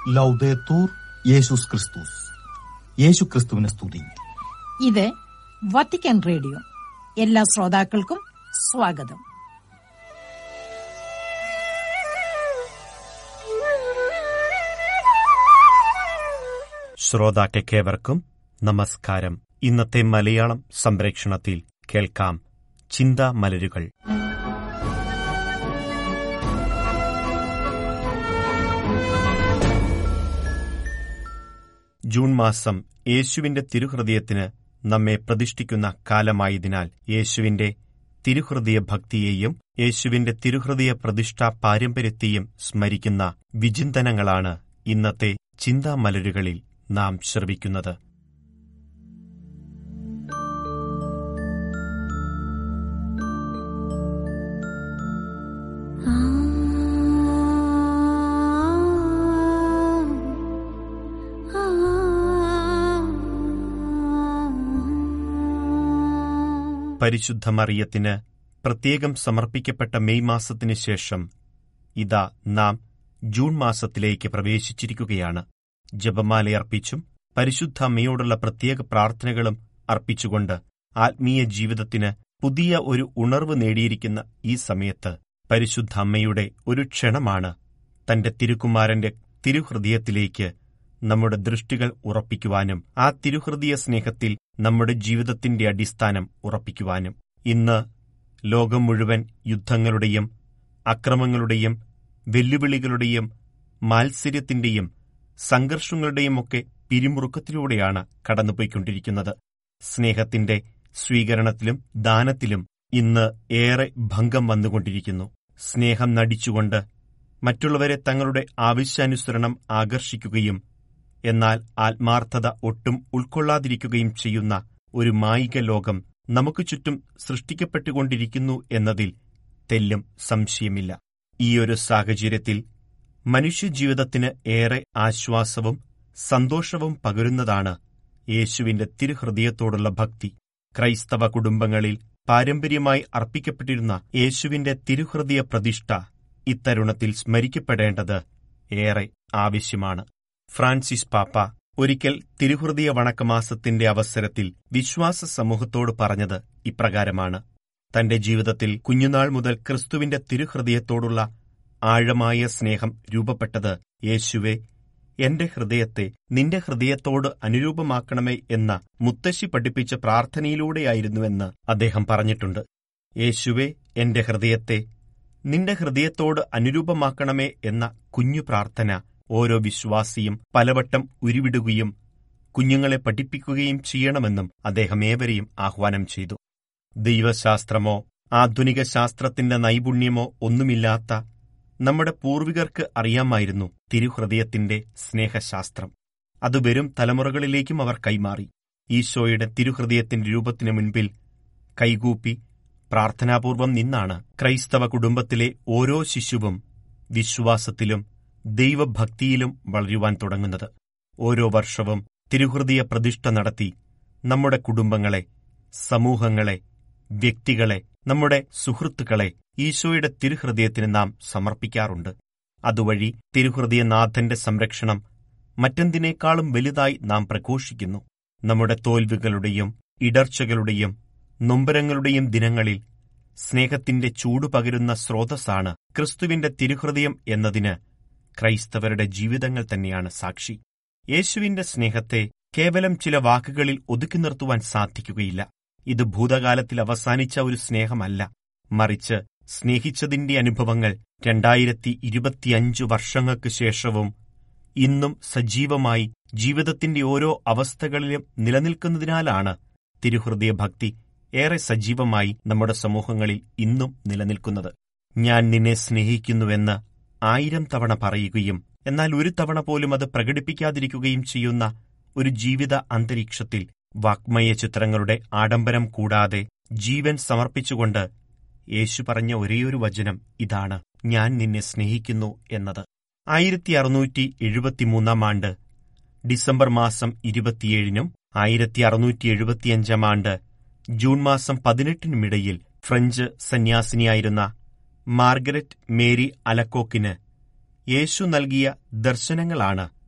ലൗദേത്തൂർ യേശുസ് ക്രിസ്തുസ് യേശു ക്രിസ്തുവിനെ സ്തുതി ഇത് വത്തിക്കാൻ റേഡിയോ എല്ലാ ശ്രോതാക്കൾക്കും സ്വാഗതം ശ്രോതാക്കൾക്കേവർക്കും നമസ്കാരം ഇന്നത്തെ മലയാളം സംപ്രേക്ഷണത്തിൽ കേൾക്കാം ചിന്താ മലരുകൾ ജൂൺ മാസം യേശുവിന്റെ തിരുഹൃദയത്തിന് നമ്മെ പ്രതിഷ്ഠിക്കുന്ന കാലമായതിനാൽ യേശുവിന്റെ തിരുഹൃദയ ഭക്തിയെയും യേശുവിന്റെ തിരുഹൃദയ പ്രതിഷ്ഠാ പാരമ്പര്യത്തെയും സ്മരിക്കുന്ന വിചിന്തനങ്ങളാണ് ഇന്നത്തെ ചിന്താമലരുകളിൽ നാം ശ്രവിക്കുന്നത് പരിശുദ്ധ മറിയത്തിന് പ്രത്യേകം സമർപ്പിക്കപ്പെട്ട മെയ് മാസത്തിനു ശേഷം ഇതാ നാം ജൂൺ മാസത്തിലേക്ക് പ്രവേശിച്ചിരിക്കുകയാണ് ജപമാലയർപ്പിച്ചും പരിശുദ്ധ അമ്മയോടുള്ള പ്രത്യേക പ്രാർത്ഥനകളും അർപ്പിച്ചുകൊണ്ട് ആത്മീയ ജീവിതത്തിന് പുതിയ ഒരു ഉണർവ് നേടിയിരിക്കുന്ന ഈ സമയത്ത് പരിശുദ്ധ അമ്മയുടെ ഒരു ക്ഷണമാണ് തന്റെ തിരുക്കുമാരന്റെ തിരുഹൃദയത്തിലേക്ക് നമ്മുടെ ദൃഷ്ടികൾ ഉറപ്പിക്കുവാനും ആ തിരുഹൃദയ സ്നേഹത്തിൽ നമ്മുടെ ജീവിതത്തിന്റെ അടിസ്ഥാനം ഉറപ്പിക്കുവാനും ഇന്ന് ലോകം മുഴുവൻ യുദ്ധങ്ങളുടെയും അക്രമങ്ങളുടെയും വെല്ലുവിളികളുടെയും മാത്സര്യത്തിന്റെയും സംഘർഷങ്ങളുടെയും ഒക്കെ പിരിമുറുക്കത്തിലൂടെയാണ് കടന്നുപോയിക്കൊണ്ടിരിക്കുന്നത് സ്നേഹത്തിന്റെ സ്വീകരണത്തിലും ദാനത്തിലും ഇന്ന് ഏറെ ഭംഗം വന്നുകൊണ്ടിരിക്കുന്നു സ്നേഹം നടിച്ചുകൊണ്ട് മറ്റുള്ളവരെ തങ്ങളുടെ ആവശ്യാനുസരണം ആകർഷിക്കുകയും എന്നാൽ ആത്മാർത്ഥത ഒട്ടും ഉൾക്കൊള്ളാതിരിക്കുകയും ചെയ്യുന്ന ഒരു മായിക ലോകം നമുക്ക് ചുറ്റും സൃഷ്ടിക്കപ്പെട്ടുകൊണ്ടിരിക്കുന്നു എന്നതിൽ തെല്ലും സംശയമില്ല ഈയൊരു സാഹചര്യത്തിൽ മനുഷ്യജീവിതത്തിന് ഏറെ ആശ്വാസവും സന്തോഷവും പകരുന്നതാണ് യേശുവിന്റെ തിരുഹൃദയത്തോടുള്ള ഭക്തി ക്രൈസ്തവ കുടുംബങ്ങളിൽ പാരമ്പര്യമായി അർപ്പിക്കപ്പെട്ടിരുന്ന യേശുവിന്റെ തിരുഹൃദയ പ്രതിഷ്ഠ ഇത്തരുണത്തിൽ സ്മരിക്കപ്പെടേണ്ടത് ഏറെ ആവശ്യമാണ് ഫ്രാൻസിസ് പാപ്പ ഒരിക്കൽ തിരുഹൃദയ വണക്കമാസത്തിന്റെ അവസരത്തിൽ വിശ്വാസ സമൂഹത്തോട് പറഞ്ഞത് ഇപ്രകാരമാണ് തന്റെ ജീവിതത്തിൽ കുഞ്ഞുനാൾ മുതൽ ക്രിസ്തുവിന്റെ തിരുഹൃദയത്തോടുള്ള ആഴമായ സ്നേഹം രൂപപ്പെട്ടത് യേശുവെ എന്റെ ഹൃദയത്തെ നിന്റെ ഹൃദയത്തോട് അനുരൂപമാക്കണമേ എന്ന മുത്തശ്ശി പഠിപ്പിച്ച പ്രാർത്ഥനയിലൂടെയായിരുന്നുവെന്ന് അദ്ദേഹം പറഞ്ഞിട്ടുണ്ട് യേശുവെ എന്റെ ഹൃദയത്തെ നിന്റെ ഹൃദയത്തോട് അനുരൂപമാക്കണമേ എന്ന കുഞ്ഞു പ്രാർത്ഥന ഓരോ വിശ്വാസിയും പലവട്ടം ഉരുവിടുകയും കുഞ്ഞുങ്ങളെ പഠിപ്പിക്കുകയും ചെയ്യണമെന്നും അദ്ദേഹം ഏവരെയും ആഹ്വാനം ചെയ്തു ദൈവശാസ്ത്രമോ ആധുനിക ശാസ്ത്രത്തിന്റെ നൈപുണ്യമോ ഒന്നുമില്ലാത്ത നമ്മുടെ പൂർവികർക്ക് അറിയാമായിരുന്നു തിരുഹൃദയത്തിന്റെ സ്നേഹശാസ്ത്രം അത് വരും തലമുറകളിലേക്കും അവർ കൈമാറി ഈശോയുടെ തിരുഹൃദയത്തിന്റെ രൂപത്തിനു മുൻപിൽ കൈകൂപ്പി പ്രാർത്ഥനാപൂർവം നിന്നാണ് ക്രൈസ്തവ കുടുംബത്തിലെ ഓരോ ശിശുവും വിശ്വാസത്തിലും ദൈവഭക്തിയിലും വളരുവാൻ തുടങ്ങുന്നത് ഓരോ വർഷവും തിരുഹൃദയ പ്രതിഷ്ഠ നടത്തി നമ്മുടെ കുടുംബങ്ങളെ സമൂഹങ്ങളെ വ്യക്തികളെ നമ്മുടെ സുഹൃത്തുക്കളെ ഈശോയുടെ തിരുഹൃദയത്തിന് നാം സമർപ്പിക്കാറുണ്ട് അതുവഴി തിരുഹൃദയനാഥന്റെ സംരക്ഷണം മറ്റെന്തിനേക്കാളും വലുതായി നാം പ്രഘോഷിക്കുന്നു നമ്മുടെ തോൽവികളുടെയും ഇടർച്ചകളുടെയും നൊമ്പരങ്ങളുടെയും ദിനങ്ങളിൽ സ്നേഹത്തിന്റെ ചൂടു പകരുന്ന സ്രോതസ്സാണ് ക്രിസ്തുവിന്റെ തിരുഹൃദയം എന്നതിന് ക്രൈസ്തവരുടെ ജീവിതങ്ങൾ തന്നെയാണ് സാക്ഷി യേശുവിന്റെ സ്നേഹത്തെ കേവലം ചില വാക്കുകളിൽ ഒതുക്കി നിർത്തുവാൻ സാധിക്കുകയില്ല ഇത് ഭൂതകാലത്തിൽ അവസാനിച്ച ഒരു സ്നേഹമല്ല മറിച്ച് സ്നേഹിച്ചതിന്റെ അനുഭവങ്ങൾ രണ്ടായിരത്തി ഇരുപത്തിയഞ്ചു വർഷങ്ങൾക്ക് ശേഷവും ഇന്നും സജീവമായി ജീവിതത്തിന്റെ ഓരോ അവസ്ഥകളിലും നിലനിൽക്കുന്നതിനാലാണ് തിരുഹൃദയ ഭക്തി ഏറെ സജീവമായി നമ്മുടെ സമൂഹങ്ങളിൽ ഇന്നും നിലനിൽക്കുന്നത് ഞാൻ നിന്നെ സ്നേഹിക്കുന്നുവെന്ന് ആയിരം തവണ പറയുകയും എന്നാൽ ഒരു തവണ പോലും അത് പ്രകടിപ്പിക്കാതിരിക്കുകയും ചെയ്യുന്ന ഒരു ജീവിത അന്തരീക്ഷത്തിൽ വാഗ്മയ ചിത്രങ്ങളുടെ ആഡംബരം കൂടാതെ ജീവൻ സമർപ്പിച്ചുകൊണ്ട് യേശു പറഞ്ഞ ഒരേയൊരു വചനം ഇതാണ് ഞാൻ നിന്നെ സ്നേഹിക്കുന്നു എന്നത് ആയിരത്തി അറുന്നൂറ്റി എഴുപത്തിമൂന്നാം ആണ്ട് ഡിസംബർ മാസം ഇരുപത്തിയേഴിനും ആയിരത്തി അറുന്നൂറ്റി എഴുപത്തിയഞ്ചാം ആണ്ട് ജൂൺ മാസം പതിനെട്ടിനുമിടയിൽ ഫ്രഞ്ച് സന്യാസിനിയായിരുന്ന മാർഗരറ്റ് മേരി അലക്കോക്കിന് യേശു നൽകിയ ദർശനങ്ങളാണ്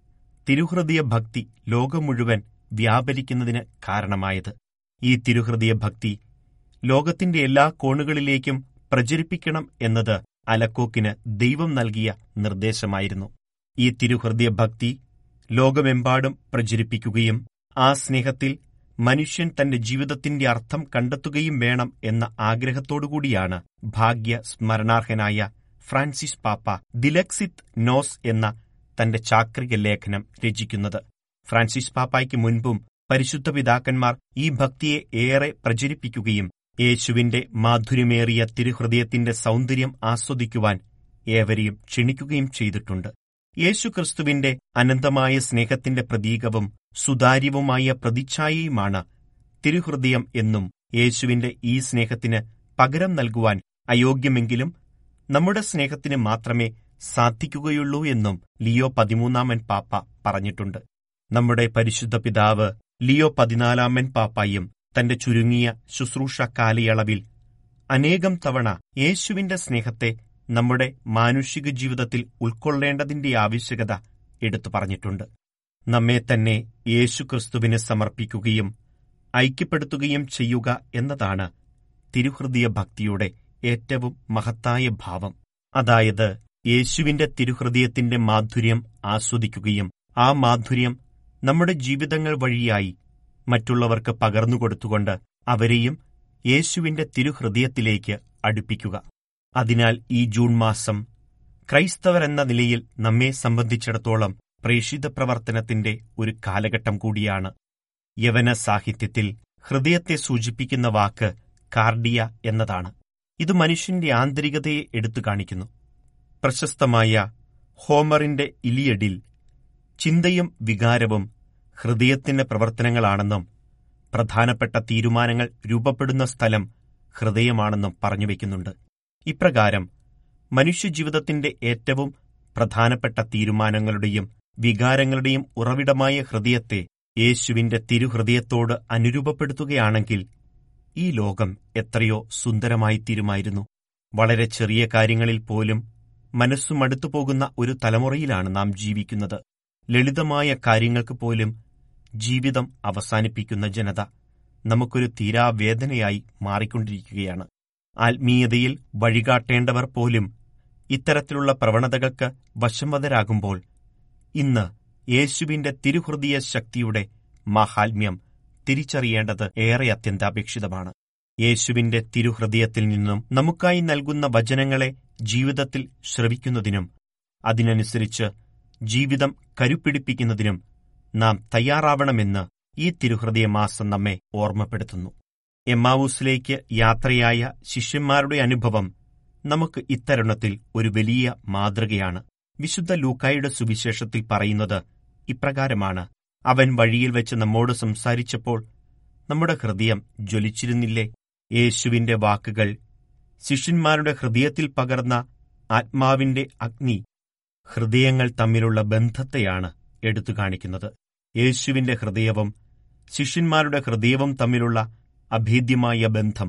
തിരുഹൃദയ ഭക്തി ലോകം മുഴുവൻ വ്യാപരിക്കുന്നതിന് കാരണമായത് ഈ തിരുഹൃദയ ഭക്തി ലോകത്തിന്റെ എല്ലാ കോണുകളിലേക്കും പ്രചരിപ്പിക്കണം എന്നത് അലക്കോക്കിന് ദൈവം നൽകിയ നിർദ്ദേശമായിരുന്നു ഈ തിരുഹൃദയ ഭക്തി ലോകമെമ്പാടും പ്രചരിപ്പിക്കുകയും ആ സ്നേഹത്തിൽ മനുഷ്യൻ തന്റെ ജീവിതത്തിന്റെ അർത്ഥം കണ്ടെത്തുകയും വേണം എന്ന ആഗ്രഹത്തോടുകൂടിയാണ് ഭാഗ്യ സ്മരണാർഹനായ ഫ്രാൻസിസ് പാപ്പ ദിലക്സിത് നോസ് എന്ന തന്റെ ചാക്രിക ലേഖനം രചിക്കുന്നത് ഫ്രാൻസിസ് പാപ്പായ്ക്ക് മുൻപും പരിശുദ്ധ പിതാക്കന്മാർ ഈ ഭക്തിയെ ഏറെ പ്രചരിപ്പിക്കുകയും യേശുവിന്റെ മാധുര്യമേറിയ തിരുഹൃദയത്തിന്റെ സൗന്ദര്യം ആസ്വദിക്കുവാൻ ഏവരെയും ക്ഷണിക്കുകയും ചെയ്തിട്ടുണ്ട് യേശുക്രിസ്തുവിന്റെ അനന്തമായ സ്നേഹത്തിന്റെ പ്രതീകവും സുതാര്യവുമായ പ്രതിച്ഛായയുമാണ് തിരുഹൃദയം എന്നും യേശുവിന്റെ ഈ സ്നേഹത്തിന് പകരം നൽകുവാൻ അയോഗ്യമെങ്കിലും നമ്മുടെ സ്നേഹത്തിന് മാത്രമേ സാധിക്കുകയുള്ളൂ എന്നും ലിയോ പതിമൂന്നാമൻ പാപ്പ പറഞ്ഞിട്ടുണ്ട് നമ്മുടെ പരിശുദ്ധ പിതാവ് ലിയോ പതിനാലാമൻ പാപ്പായും തന്റെ ചുരുങ്ങിയ ശുശ്രൂഷ കാലയളവിൽ അനേകം തവണ യേശുവിന്റെ സ്നേഹത്തെ നമ്മുടെ മാനുഷിക ജീവിതത്തിൽ ഉൾക്കൊള്ളേണ്ടതിന്റെ ആവശ്യകത എടുത്തു പറഞ്ഞിട്ടുണ്ട് നമ്മെ തന്നെ യേശുക്രിസ്തുവിന് സമർപ്പിക്കുകയും ഐക്യപ്പെടുത്തുകയും ചെയ്യുക എന്നതാണ് തിരുഹൃദയ ഭക്തിയുടെ ഏറ്റവും മഹത്തായ ഭാവം അതായത് യേശുവിന്റെ തിരുഹൃദയത്തിന്റെ മാധുര്യം ആസ്വദിക്കുകയും ആ മാധുര്യം നമ്മുടെ ജീവിതങ്ങൾ വഴിയായി മറ്റുള്ളവർക്ക് പകർന്നുകൊടുത്തുകൊണ്ട് അവരെയും യേശുവിന്റെ തിരുഹൃദയത്തിലേക്ക് അടുപ്പിക്കുക അതിനാൽ ഈ ജൂൺ മാസം ക്രൈസ്തവരെന്ന നിലയിൽ നമ്മെ സംബന്ധിച്ചിടത്തോളം പ്രേഷിത പ്രവർത്തനത്തിന്റെ ഒരു കാലഘട്ടം കൂടിയാണ് യവന സാഹിത്യത്തിൽ ഹൃദയത്തെ സൂചിപ്പിക്കുന്ന വാക്ക് കാർഡിയ എന്നതാണ് ഇത് മനുഷ്യന്റെ ആന്തരികതയെ എടുത്തു കാണിക്കുന്നു പ്രശസ്തമായ ഹോമറിന്റെ ഇലിയഡിൽ ചിന്തയും വികാരവും ഹൃദയത്തിന്റെ പ്രവർത്തനങ്ങളാണെന്നും പ്രധാനപ്പെട്ട തീരുമാനങ്ങൾ രൂപപ്പെടുന്ന സ്ഥലം ഹൃദയമാണെന്നും പറഞ്ഞുവെക്കുന്നുണ്ട് ഇപ്രകാരം മനുഷ്യജീവിതത്തിന്റെ ഏറ്റവും പ്രധാനപ്പെട്ട തീരുമാനങ്ങളുടെയും വികാരങ്ങളുടെയും ഉറവിടമായ ഹൃദയത്തെ യേശുവിന്റെ തിരുഹൃദയത്തോട് അനുരൂപപ്പെടുത്തുകയാണെങ്കിൽ ഈ ലോകം എത്രയോ സുന്ദരമായി തീരുമായിരുന്നു വളരെ ചെറിയ കാര്യങ്ങളിൽ പോലും മനസ്സു മടുത്തുപോകുന്ന ഒരു തലമുറയിലാണ് നാം ജീവിക്കുന്നത് ലളിതമായ കാര്യങ്ങൾക്ക് പോലും ജീവിതം അവസാനിപ്പിക്കുന്ന ജനത നമുക്കൊരു തീരാവേദനയായി മാറിക്കൊണ്ടിരിക്കുകയാണ് ആത്മീയതയിൽ വഴികാട്ടേണ്ടവർ പോലും ഇത്തരത്തിലുള്ള പ്രവണതകൾക്ക് വശംവതരാകുമ്പോൾ ഇന്ന് യേശുവിന്റെ തിരുഹൃദയ ശക്തിയുടെ മാഹാത്മ്യം തിരിച്ചറിയേണ്ടത് ഏറെ അത്യന്താപേക്ഷിതമാണ് യേശുവിന്റെ തിരുഹൃദയത്തിൽ നിന്നും നമുക്കായി നൽകുന്ന വചനങ്ങളെ ജീവിതത്തിൽ ശ്രവിക്കുന്നതിനും അതിനനുസരിച്ച് ജീവിതം കരുപ്പിടിപ്പിക്കുന്നതിനും നാം തയ്യാറാവണമെന്ന് ഈ തിരുഹൃദയ മാസം നമ്മെ ഓർമ്മപ്പെടുത്തുന്നു എമ്മാവൂസിലേക്ക് യാത്രയായ ശിഷ്യന്മാരുടെ അനുഭവം നമുക്ക് ഇത്തരുണത്തിൽ ഒരു വലിയ മാതൃകയാണ് വിശുദ്ധ ലൂക്കായുടെ സുവിശേഷത്തിൽ പറയുന്നത് ഇപ്രകാരമാണ് അവൻ വഴിയിൽ വെച്ച് നമ്മോട് സംസാരിച്ചപ്പോൾ നമ്മുടെ ഹൃദയം ജ്വലിച്ചിരുന്നില്ലേ യേശുവിന്റെ വാക്കുകൾ ശിഷ്യന്മാരുടെ ഹൃദയത്തിൽ പകർന്ന ആത്മാവിന്റെ അഗ്നി ഹൃദയങ്ങൾ തമ്മിലുള്ള ബന്ധത്തെയാണ് എടുത്തു കാണിക്കുന്നത് യേശുവിന്റെ ഹൃദയവും ശിഷ്യന്മാരുടെ ഹൃദയവും തമ്മിലുള്ള അഭേദ്യമായ ബന്ധം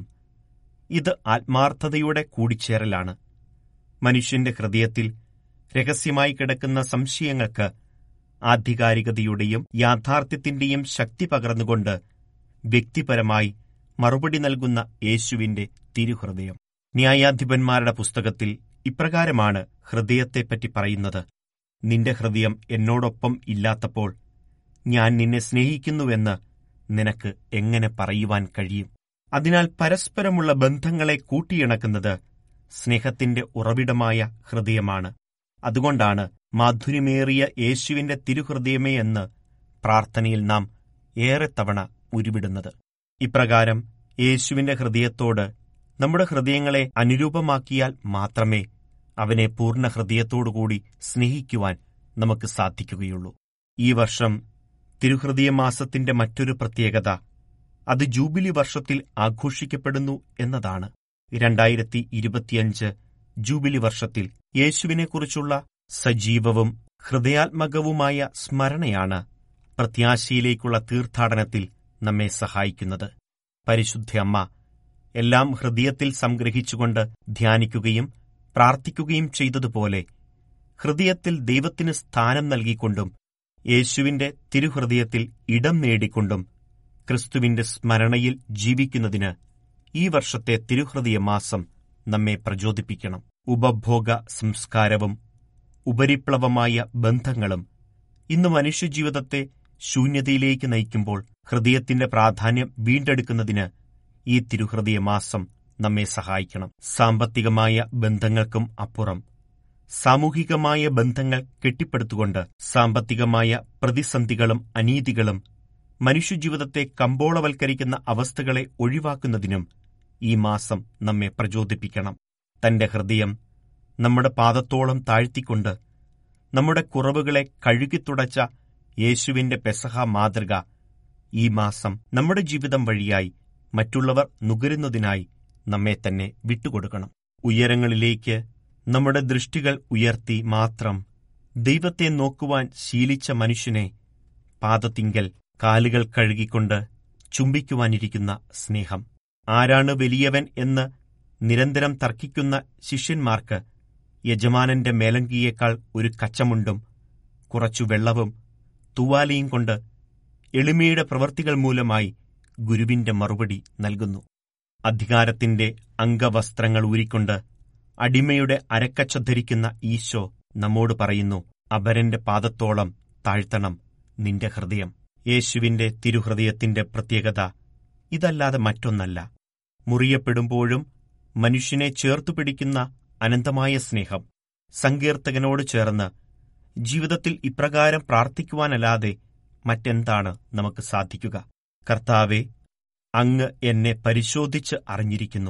ഇത് ആത്മാർത്ഥതയുടെ കൂടിച്ചേരലാണ് മനുഷ്യന്റെ ഹൃദയത്തിൽ രഹസ്യമായി കിടക്കുന്ന സംശയങ്ങൾക്ക് ആധികാരികതയുടെയും യാഥാർത്ഥ്യത്തിന്റെയും ശക്തി പകർന്നുകൊണ്ട് വ്യക്തിപരമായി മറുപടി നൽകുന്ന യേശുവിന്റെ തിരുഹൃദയം ന്യായാധിപന്മാരുടെ പുസ്തകത്തിൽ ഇപ്രകാരമാണ് ഹൃദയത്തെപ്പറ്റി പറയുന്നത് നിന്റെ ഹൃദയം എന്നോടൊപ്പം ഇല്ലാത്തപ്പോൾ ഞാൻ നിന്നെ സ്നേഹിക്കുന്നുവെന്ന് നിനക്ക് എങ്ങനെ പറയുവാൻ കഴിയും അതിനാൽ പരസ്പരമുള്ള ബന്ധങ്ങളെ കൂട്ടിയിണക്കുന്നത് സ്നേഹത്തിന്റെ ഉറവിടമായ ഹൃദയമാണ് അതുകൊണ്ടാണ് മാധുര്യമേറിയ യേശുവിന്റെ തിരുഹൃദയമേ എന്ന് പ്രാർത്ഥനയിൽ നാം ഏറെ തവണ ഉരുവിടുന്നത് ഇപ്രകാരം യേശുവിന്റെ ഹൃദയത്തോട് നമ്മുടെ ഹൃദയങ്ങളെ അനുരൂപമാക്കിയാൽ മാത്രമേ അവനെ പൂർണ്ണ ഹൃദയത്തോടുകൂടി സ്നേഹിക്കുവാൻ നമുക്ക് സാധിക്കുകയുള്ളൂ ഈ വർഷം തിരുഹൃദയ മാസത്തിന്റെ മറ്റൊരു പ്രത്യേകത അത് ജൂബിലി വർഷത്തിൽ ആഘോഷിക്കപ്പെടുന്നു എന്നതാണ് രണ്ടായിരത്തി ഇരുപത്തിയഞ്ച് ജൂബിലി വർഷത്തിൽ യേശുവിനെക്കുറിച്ചുള്ള സജീവവും ഹൃദയാത്മകവുമായ സ്മരണയാണ് പ്രത്യാശയിലേക്കുള്ള തീർത്ഥാടനത്തിൽ നമ്മെ സഹായിക്കുന്നത് പരിശുദ്ധ അമ്മ എല്ലാം ഹൃദയത്തിൽ സംഗ്രഹിച്ചുകൊണ്ട് ധ്യാനിക്കുകയും പ്രാർത്ഥിക്കുകയും ചെയ്തതുപോലെ ഹൃദയത്തിൽ ദൈവത്തിന് സ്ഥാനം നൽകിക്കൊണ്ടും യേശുവിന്റെ തിരുഹൃദയത്തിൽ ഇടം നേടിക്കൊണ്ടും ക്രിസ്തുവിന്റെ സ്മരണയിൽ ജീവിക്കുന്നതിന് ഈ വർഷത്തെ തിരുഹൃദയ മാസം നമ്മെ പ്രചോദിപ്പിക്കണം ഉപഭോഗ സംസ്കാരവും ഉപരിപ്ലവമായ ബന്ധങ്ങളും ഇന്ന് മനുഷ്യജീവിതത്തെ ശൂന്യതയിലേക്ക് നയിക്കുമ്പോൾ ഹൃദയത്തിന്റെ പ്രാധാന്യം വീണ്ടെടുക്കുന്നതിന് ഈ തിരുഹൃദയ മാസം നമ്മെ സഹായിക്കണം സാമ്പത്തികമായ ബന്ധങ്ങൾക്കും അപ്പുറം സാമൂഹികമായ ബന്ധങ്ങൾ കെട്ടിപ്പടുത്തുകൊണ്ട് സാമ്പത്തികമായ പ്രതിസന്ധികളും അനീതികളും മനുഷ്യജീവിതത്തെ കമ്പോളവൽക്കരിക്കുന്ന അവസ്ഥകളെ ഒഴിവാക്കുന്നതിനും ഈ മാസം നമ്മെ പ്രചോദിപ്പിക്കണം തന്റെ ഹൃദയം നമ്മുടെ പാദത്തോളം താഴ്ത്തിക്കൊണ്ട് നമ്മുടെ കുറവുകളെ കഴുകിത്തുടച്ച യേശുവിന്റെ പെസഹ മാതൃക ഈ മാസം നമ്മുടെ ജീവിതം വഴിയായി മറ്റുള്ളവർ നുകരുന്നതിനായി നമ്മെ തന്നെ വിട്ടുകൊടുക്കണം ഉയരങ്ങളിലേക്ക് നമ്മുടെ ദൃഷ്ടികൾ ഉയർത്തി മാത്രം ദൈവത്തെ നോക്കുവാൻ ശീലിച്ച മനുഷ്യനെ പാദത്തിങ്കൽ കാലുകൾ കഴുകിക്കൊണ്ട് ചുംബിക്കുവാനിരിക്കുന്ന സ്നേഹം ആരാണ് വലിയവൻ എന്ന് നിരന്തരം തർക്കിക്കുന്ന ശിഷ്യന്മാർക്ക് യജമാനന്റെ മേലങ്കിയേക്കാൾ ഒരു കച്ചമുണ്ടും കുറച്ചു വെള്ളവും തുവാലയും കൊണ്ട് എളിമയുടെ പ്രവൃത്തികൾ മൂലമായി ഗുരുവിന്റെ മറുപടി നൽകുന്നു അധികാരത്തിന്റെ അംഗവസ്ത്രങ്ങൾ ഊരിക്കൊണ്ട് അടിമയുടെ അരക്കച്ച ധരിക്കുന്ന ഈശോ നമ്മോട് പറയുന്നു അപരന്റെ പാദത്തോളം താഴ്ത്തണം നിന്റെ ഹൃദയം യേശുവിന്റെ തിരുഹൃദയത്തിന്റെ പ്രത്യേകത ഇതല്ലാതെ മറ്റൊന്നല്ല മുറിയപ്പെടുമ്പോഴും മനുഷ്യനെ ചേർത്തുപിടിക്കുന്ന അനന്തമായ സ്നേഹം സങ്കീർത്തകനോട് ചേർന്ന് ജീവിതത്തിൽ ഇപ്രകാരം പ്രാർത്ഥിക്കുവാനല്ലാതെ മറ്റെന്താണ് നമുക്ക് സാധിക്കുക കർത്താവെ അങ്ങ് എന്നെ പരിശോധിച്ച് അറിഞ്ഞിരിക്കുന്നു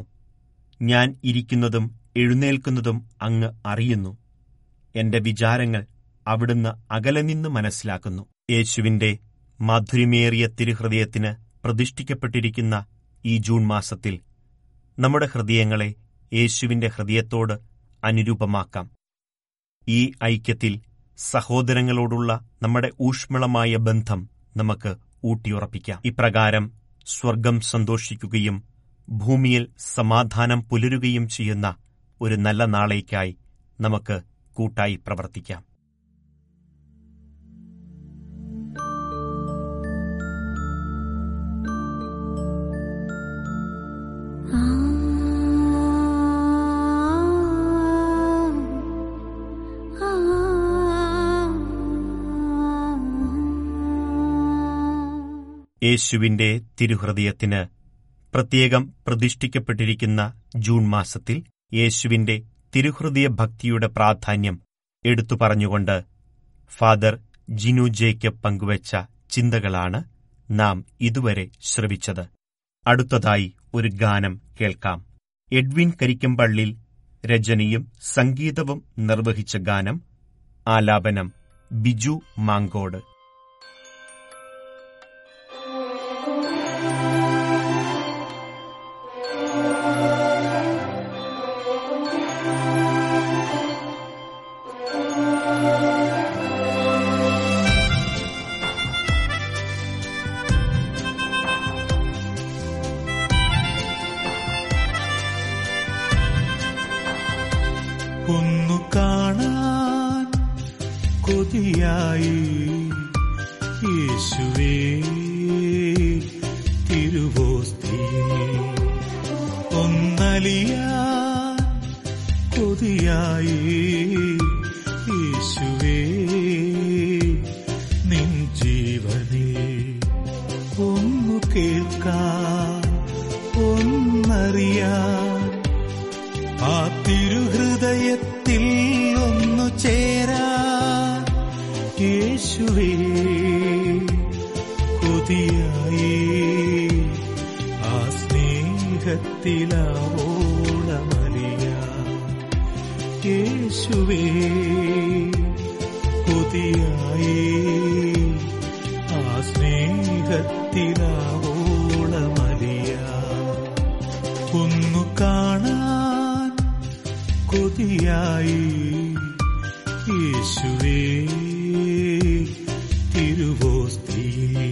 ഞാൻ ഇരിക്കുന്നതും എഴുന്നേൽക്കുന്നതും അങ്ങ് അറിയുന്നു എന്റെ വിചാരങ്ങൾ അവിടുന്ന് അകലെ നിന്ന് മനസ്സിലാക്കുന്നു യേശുവിന്റെ മാധുര്യമേറിയ തിരുഹൃദയത്തിന് പ്രതിഷ്ഠിക്കപ്പെട്ടിരിക്കുന്ന ഈ ജൂൺ മാസത്തിൽ നമ്മുടെ ഹൃദയങ്ങളെ യേശുവിന്റെ ഹൃദയത്തോട് അനുരൂപമാക്കാം ഈ ഐക്യത്തിൽ സഹോദരങ്ങളോടുള്ള നമ്മുടെ ഊഷ്മളമായ ബന്ധം നമുക്ക് ഊട്ടിയുറപ്പിക്കാം ഇപ്രകാരം സ്വർഗം സന്തോഷിക്കുകയും ഭൂമിയിൽ സമാധാനം പുലരുകയും ചെയ്യുന്ന ഒരു നല്ല നാളേക്കായി നമുക്ക് കൂട്ടായി പ്രവർത്തിക്കാം യേശുവിന്റെ തിരുഹൃദയത്തിന് പ്രത്യേകം പ്രതിഷ്ഠിക്കപ്പെട്ടിരിക്കുന്ന ജൂൺ മാസത്തിൽ യേശുവിന്റെ തിരുഹൃദയ ഭക്തിയുടെ പ്രാധാന്യം എടുത്തു പറഞ്ഞുകൊണ്ട് ഫാദർ ജിനു ജേക്കബ് പങ്കുവച്ച ചിന്തകളാണ് നാം ഇതുവരെ ശ്രവിച്ചത് അടുത്തതായി ഒരു ഗാനം കേൾക്കാം എഡ്വിൻ കരിക്കമ്പള്ളിൽ രചനയും സംഗീതവും നിർവഹിച്ച ഗാനം ആലാപനം ബിജു മാങ്കോട് ഒന്നു കാണാൻ കൊതിയായി യേശുവേ തിരുവോസ്തി ഒന്നലിയാൻ കൊതിയായി യേശുവേ നിൻ ജീവനേ ഒന്നു കേൾക്കാൻ ഒന്നറിയാൻ ആ തിരുഹൃദയത്തിൽ ഒന്നു ചേരാ യേശുവേ കൊതിയായി ആ സ്നേഹത്തിലാവോളമലിയ യേശുവേ കൊതിയായി ആ സ്നേഹത്തിലാവോളമലിയ ഒന്നു കാണാൻ കൊതിയായി യേശുവേ തിരുവോസ്തിയേ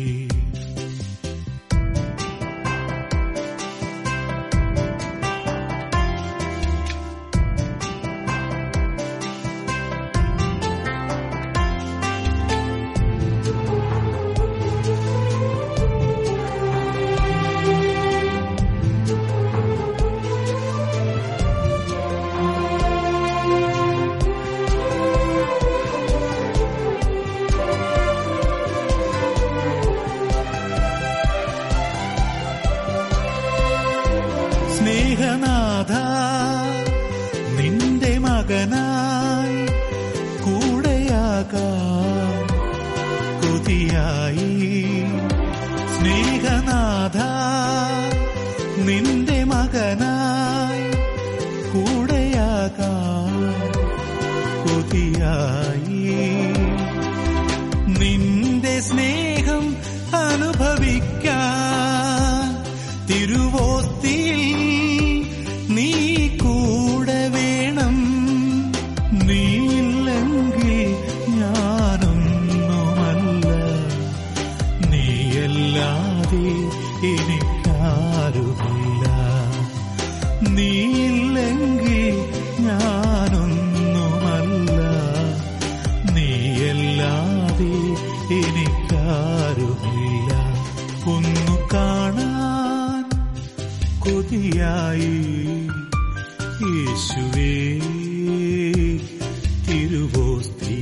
സ്നേഹനാഥ നിന്റെ മകനായി കൂടെയാകാൻ കൊതിയായി സ്നേഹനാഥ നിന്റെ മകനായി കൂടെയാകാൻ കൊതിയായി നിന്റെ സ്നേഹം അനുഭവിക്കാൻ തിരുവോസ്തിയിൽ നീ കൂടെ വേണം നീയില്ലെങ്കിൽ ഞാനൊന്നുമല്ല നീയല്ലാതെ എനിക്കാരുമില്ല നീയില്ലെങ്കിൽ ഞാനൊന്നുമല്ല നീയല്ലാതെ എനിക്കാരുമില്ല ഒന്നു കാണാൻ കൊതിയായി യേശുവേ തിരുവോസ്തി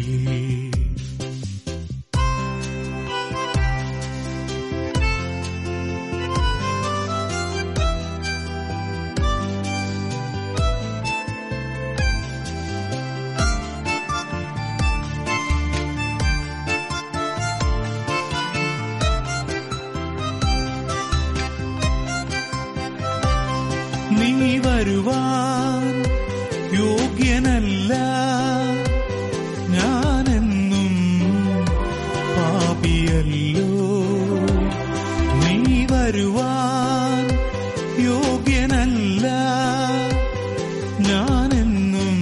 നീ വരുവാൻ യോഗ്യനല്ല ഞാനെന്നും പാപിയല്ലോ നീ വരുവാൻ യോഗ്യനല്ല ഞാനെന്നും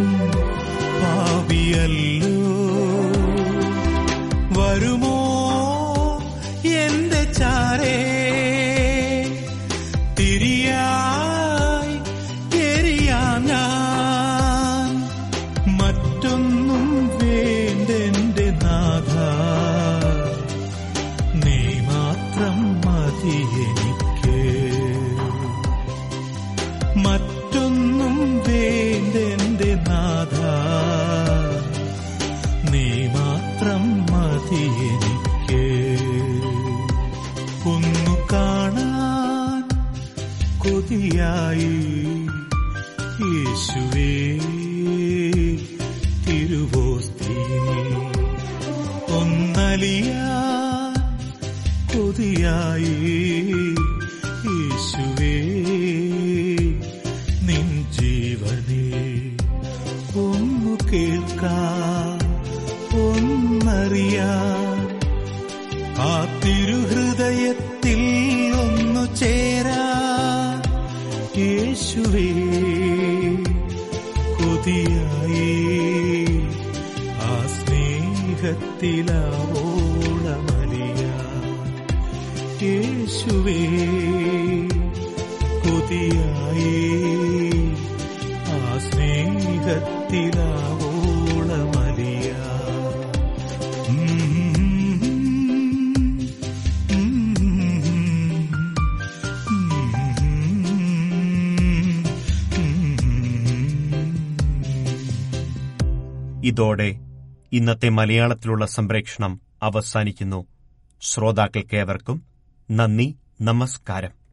പാപിയല്ലോ വരുമോ എന്റെ ചാരേ തിരിയായി എരിയാം ഞാൻ മറ്റൊന്നും വേണ്ടെന്റെ നാഥ നീ മാത്രം മതി എനിക്ക് മറ്റൊന്നും വേണ്ടെന്റെ നാഥ നീ മാത്രം മതി എനിക്ക് ഒന്നു കാണാൻ കൊതിയായി യേശുവേ തിരുവോസ്തി ഒന്നലിയാൻ കൊതിയായി യേശുവേ നിൻ ജീവനെ ഒന്നു കേൾക്കാൻ ഒന്നറിയാൻ ആ തിരുഹൃദയത്തിൽ ഒന്നു ചേരാ യേശുവേ കൊതിയായി ആ സ്നേഹത്തിലാവോളമലിയ യേശുവേ കൊതിയായി ആ സ്നേഹത്തിലാവോളമലിയ ഇതോടെ ഇന്നത്തെ മലയാളത്തിലുള്ള സംപ്രേക്ഷണം അവസാനിക്കുന്നു ശ്രോതാക്കൾക്കേവർക്കും നന്ദി നമസ്കാരം